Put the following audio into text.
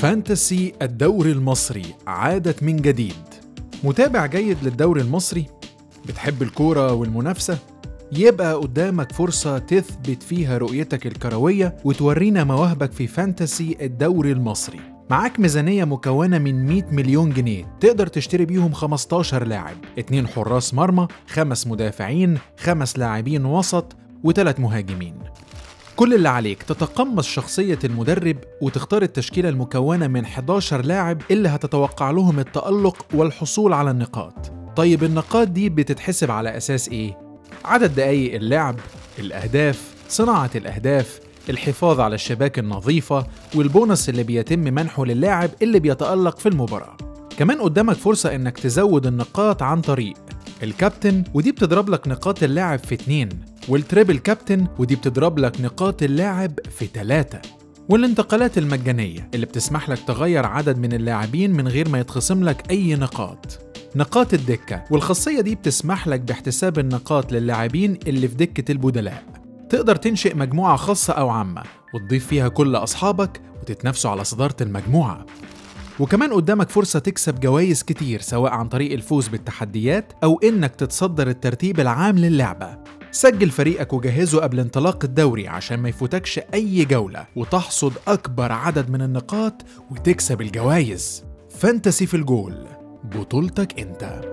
فانتسي الدوري المصري عادت من جديد متابع جيد للدوري المصري بتحب الكورة والمنافسة يبقى قدامك فرصة تثبت فيها رؤيتك الكروية وتورينا مواهبك في فانتسي الدوري المصري معاك ميزانية مكونة من 100 مليون جنيه تقدر تشتري بيهم 15 لاعب اتنين حراس مرمى خمس مدافعين خمس لاعبين وسط وثلاث مهاجمين كل اللي عليك تتقمص شخصية المدرب وتختار التشكيلة المكونة من 11 لاعب اللي هتتوقع لهم التألق والحصول على النقاط طيب النقاط دي بتتحسب على أساس إيه؟ عدد دقايق اللعب، الأهداف، صناعة الأهداف، الحفاظ على الشباك النظيفة والبونص اللي بيتم منحه للاعب اللي بيتألق في المباراة كمان قدامك فرصة إنك تزود النقاط عن طريق الكابتن ودي بتضرب لك نقاط اللاعب في اتنين والتريبل كابتن ودي بتضرب لك نقاط اللاعب في تلاتة والانتقالات المجانية اللي بتسمح لك تغير عدد من اللاعبين من غير ما يتخصم لك أي نقاط نقاط الدكة والخاصية دي بتسمح لك باحتساب النقاط للاعبين اللي في دكة البدلاء تقدر تنشئ مجموعة خاصة أو عامة وتضيف فيها كل أصحابك وتتنافسوا على صدارة المجموعة وكمان قدامك فرصة تكسب جوائز كتير سواء عن طريق الفوز بالتحديات أو إنك تتصدر الترتيب العام للعبة سجل فريقك وجهزه قبل انطلاق الدوري عشان ما يفوتكش أي جولة وتحصد أكبر عدد من النقاط وتكسب الجوائز فانتسي في الجول بطولتك انت